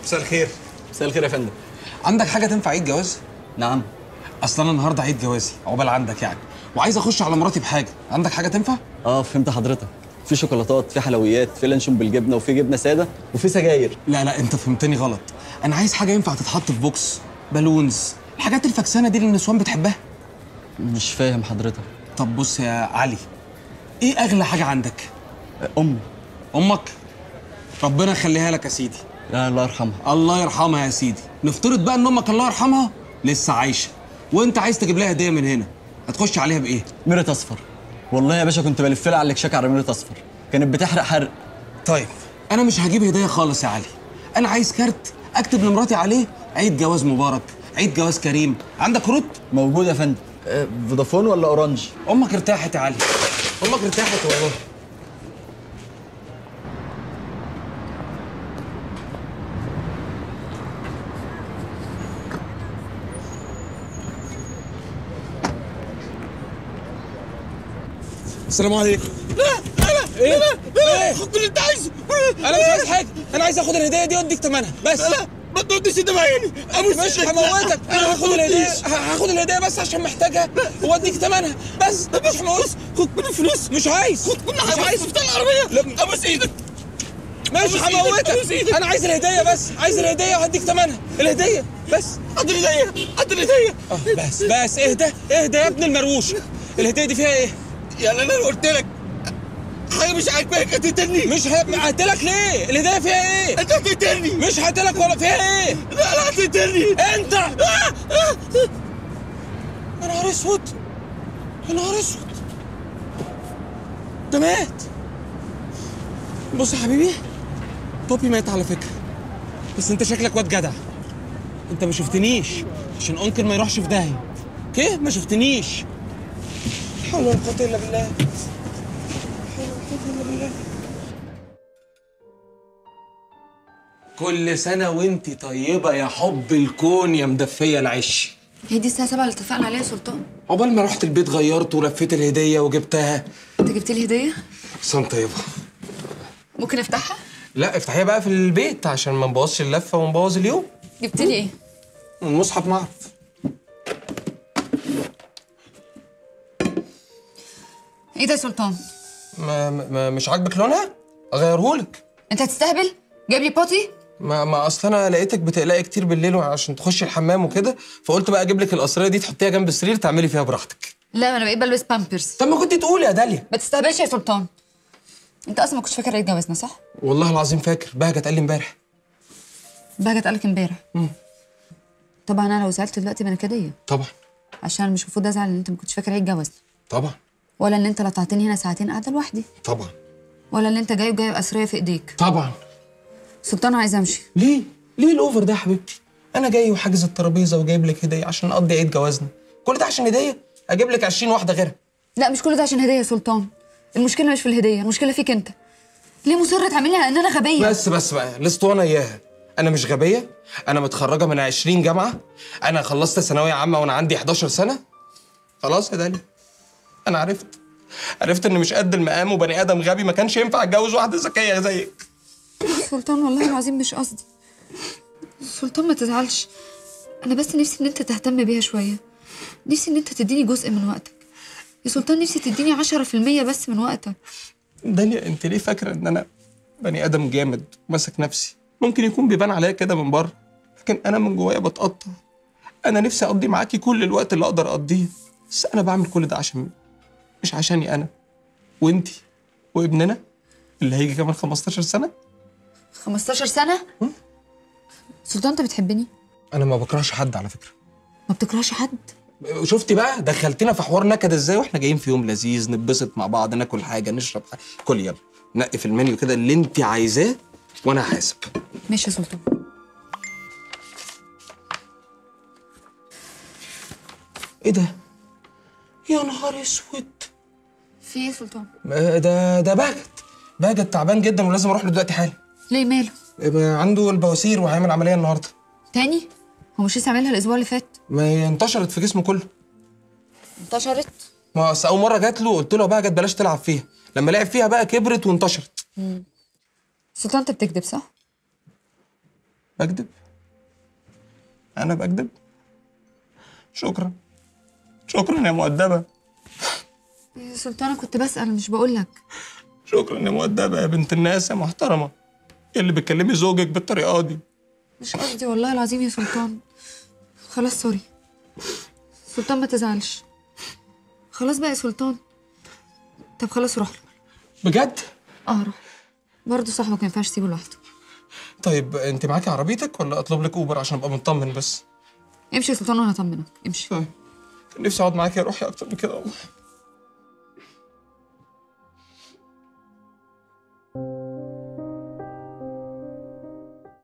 مساء الخير مساء الخير يا فندم عندك حاجه تنفع عيد جواز نعم اصل انا النهارده عيد جوازي عقبال عندك يعني وعايز اخش على مراتي بحاجه عندك حاجه تنفع اه فهمت حضرتك في شوكولاتات في حلويات في لانشون بالجبنه وفي جبنه ساده وفي سجاير لا لا انت فهمتني غلط انا عايز حاجه ينفع تتحط في بوكس بالونز الحاجات الفكسانه دي اللي النسوان بتحبها مش فاهم حضرتك طب بص يا علي ايه اغلى حاجه عندك ام امك ربنا يخليها لك يا سيدي لا الله يرحمها الله يرحمها يا سيدي نفترض بقى ان امك الله يرحمها لسه عايشه وانت عايز تجيب لها هديه من هنا هتخش عليها بايه ميرة اصفر والله يا باشا كنت بلف لها على الكشاك على ميرة اصفر كانت بتحرق حرق طيب انا مش هجيب هديه خالص يا علي انا عايز كارت اكتب لمراتي عليه عيد جواز مبارك عيد جواز كريم عندك كروت موجود يا فندم آه، فودافون ولا اورانج امك ارتاحت يا علي امك ارتاحت والله السلام عليكم لا لا ايه لا لا خد اللي انت عايزه انا مش عايز حاجه انا عايز اخد الهديه دي واديك ثمنها بس لا ما تردش انت بعيني مش هموتك انا هاخد الهديه هاخد الهديه بس عشان محتاجها واديك ثمنها بس مش هموت خد كل الفلوس مش عايز خد كل حاجه مش عايز مفتاح العربيه لا ابوس ايدك ماشي هموتك انا عايز الهديه بس عايز الهديه وهديك ثمنها الهديه بس هات الهديه هات الهديه بس بس اهدى اهدى يا ابن المروش الهديه دي فيها ايه؟ يعني انا قلت لك حاجه مش عاجباك هتقتلني مش هقتلك ليه؟ الهدايه فيها ايه؟ انت هتقتلني مش هقتلك ولا فيها ايه؟ لا لا هتقتلني انت يا نهار اسود يا نهار اسود ده مات بص يا حبيبي بوبي مات على فكره بس انت شكلك واد جدع انت ما شفتنيش عشان انكل ما يروحش في داهيه اوكي ما شفتنيش لا حول ولا قوه الا بالله كل سنة وانت طيبة يا حب الكون يا مدفية العش هي دي الساعة 7 اللي اتفقنا عليها يا سلطان عقبال ما رحت البيت غيرت ولفيت الهدية وجبتها انت جبت لي هدية سنة طيبة ممكن افتحها لا افتحيها بقى في البيت عشان ما نبوظش اللفة ونبوظ اليوم جبت لي ايه المصحف معرف ايه ده يا سلطان ما, ما مش عاجبك لونها اغيرهولك انت هتستهبل جايب لي بوتي ما ما اصل انا لقيتك بتقلقي كتير بالليل عشان تخشي الحمام وكده فقلت بقى اجيب لك القصريه دي تحطيها جنب السرير تعملي فيها براحتك لا انا بقيت بلبس بامبرز طب ما كنت تقولي يا داليا ما تستهبلش يا سلطان انت اصلا ما كنتش فاكر عيد جوازنا صح والله العظيم فاكر بهجت قال لي امبارح بهجت قالك امبارح طبعا انا لو زعلت دلوقتي بنكديه طبعا عشان مش المفروض ازعل ان انت ما كنتش فاكر عيد جوازنا طبعا ولا ان انت لطعتني هنا ساعتين قاعده لوحدي طبعا ولا ان انت جاي وجايب قصريه في ايديك طبعا سلطان عايز امشي ليه ليه الاوفر ده يا حبيبتي انا جاي وحاجز الترابيزه وجايب لك هديه عشان نقضي عيد جوازنا كل ده عشان هديه اجيب لك 20 واحده غيرها لا مش كل ده عشان هديه يا سلطان المشكله مش في الهديه المشكله فيك انت ليه مصر تعملي ان انا غبيه بس بس بقى الاسطوانه اياها انا مش غبيه انا متخرجه من 20 جامعه انا خلصت ثانويه عامه وانا عندي 11 سنه خلاص يا داليا انا عرفت عرفت ان مش قد المقام وبني ادم غبي ما كانش ينفع اتجوز واحده ذكيه زيك سلطان والله العظيم مش قصدي سلطان ما تزعلش انا بس نفسي ان انت تهتم بيها شويه نفسي ان انت تديني جزء من وقتك يا سلطان نفسي تديني عشرة في المية بس من وقتك داليا انت ليه فاكره ان انا بني ادم جامد ماسك نفسي ممكن يكون بيبان عليا كده من بره لكن انا من جوايا بتقطع انا نفسي اقضي معاكي كل الوقت اللي اقدر اقضيه بس انا بعمل كل ده عشان مش عشاني انا وانتي وابننا اللي هيجي كمان 15 سنه 15 سنة سلطان انت بتحبني انا ما بكرهش حد على فكره ما بتكرهش حد شفتي بقى دخلتينا في حوار نكد ازاي واحنا جايين في يوم لذيذ نتبسط مع بعض ناكل حاجه نشرب حاجه كل يلا نقي في المنيو كده اللي انت عايزاه وانا هحاسب ماشي يا سلطان ايه ده يا نهار اسود في ايه يا سلطان آه، ده ده بهجت بهجت تعبان جدا ولازم اروح له دلوقتي حالا ليه ماله يبقى عنده البواسير وهيعمل عمليه النهارده تاني هو مش لسه عاملها الاسبوع اللي فات ما هي انتشرت في جسمه كله انتشرت ما أصل اول مره جات له قلت له بهجت بلاش تلعب فيها لما لعب فيها بقى كبرت وانتشرت سلطان انت بتكذب صح بكذب انا بكذب شكرا شكرا يا مؤدبه يا سلطان انا كنت بسأل مش بقول لك شكرا يا مؤدبه يا بنت الناس يا محترمه إيه اللي بتكلمي زوجك بالطريقه دي مش قصدي والله العظيم يا سلطان خلاص سوري سلطان ما تزعلش خلاص بقى يا سلطان طب خلاص روح له بجد اه روح برضه صاحبك ما ينفعش تسيبه لوحده طيب انت معاكي عربيتك ولا اطلب لك اوبر عشان ابقى مطمن بس امشي يا سلطان وانا هطمنك امشي طيب كان نفسي اقعد معاكي يا روحي اكتر من كده والله